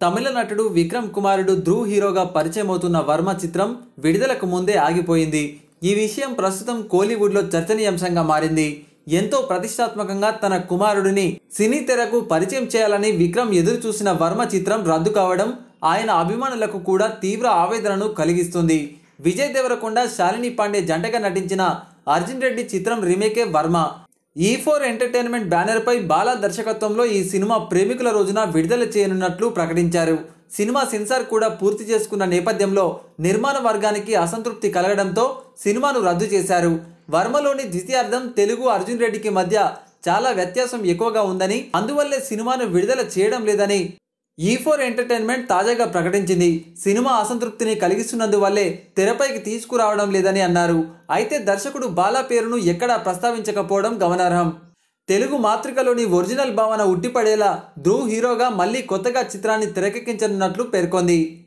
తమిళ నటుడు విక్రమ్ కుమారుడు ధ్రువ్ హీరోగా పరిచయమవుతున్న వర్మ చిత్రం విడుదలకు ముందే ఆగిపోయింది ఈ విషయం ప్రస్తుతం కోలీవుడ్లో చర్చనీయాంశంగా మారింది ఎంతో ప్రతిష్టాత్మకంగా తన కుమారుడిని సినీ తెరకు పరిచయం చేయాలని విక్రమ్ ఎదురు చూసిన వర్మ చిత్రం రద్దు కావడం ఆయన అభిమానులకు కూడా తీవ్ర ఆవేదనను కలిగిస్తుంది విజయ్ దేవరకొండ శాలిని పాండే జంటగా నటించిన అర్జున్ రెడ్డి చిత్రం రీమేకే వర్మ ఈ ఫోర్ ఎంటర్టైన్మెంట్ బ్యానర్పై బాలా దర్శకత్వంలో ఈ సినిమా ప్రేమికుల రోజున విడుదల చేయనున్నట్లు ప్రకటించారు సినిమా సెన్సార్ కూడా పూర్తి చేసుకున్న నేపథ్యంలో నిర్మాణ వర్గానికి అసంతృప్తి కలగడంతో సినిమాను రద్దు చేశారు వర్మలోని ద్వితీయార్థం తెలుగు అర్జున్ రెడ్డికి మధ్య చాలా వ్యత్యాసం ఎక్కువగా ఉందని అందువల్లే సినిమాను విడుదల చేయడం లేదని ఈ ఫోర్ ఎంటర్టైన్మెంట్ తాజాగా ప్రకటించింది సినిమా అసంతృప్తిని కలిగిస్తున్నందువల్లే తెరపైకి తీసుకురావడం లేదని అన్నారు అయితే దర్శకుడు బాలా పేరును ఎక్కడా ప్రస్తావించకపోవడం గమనార్హం తెలుగు మాతృకలోని ఒరిజినల్ భావన ఉట్టిపడేలా ధ్రువ్ హీరోగా మళ్ళీ కొత్తగా చిత్రాన్ని తెరకెక్కించనున్నట్లు పేర్కొంది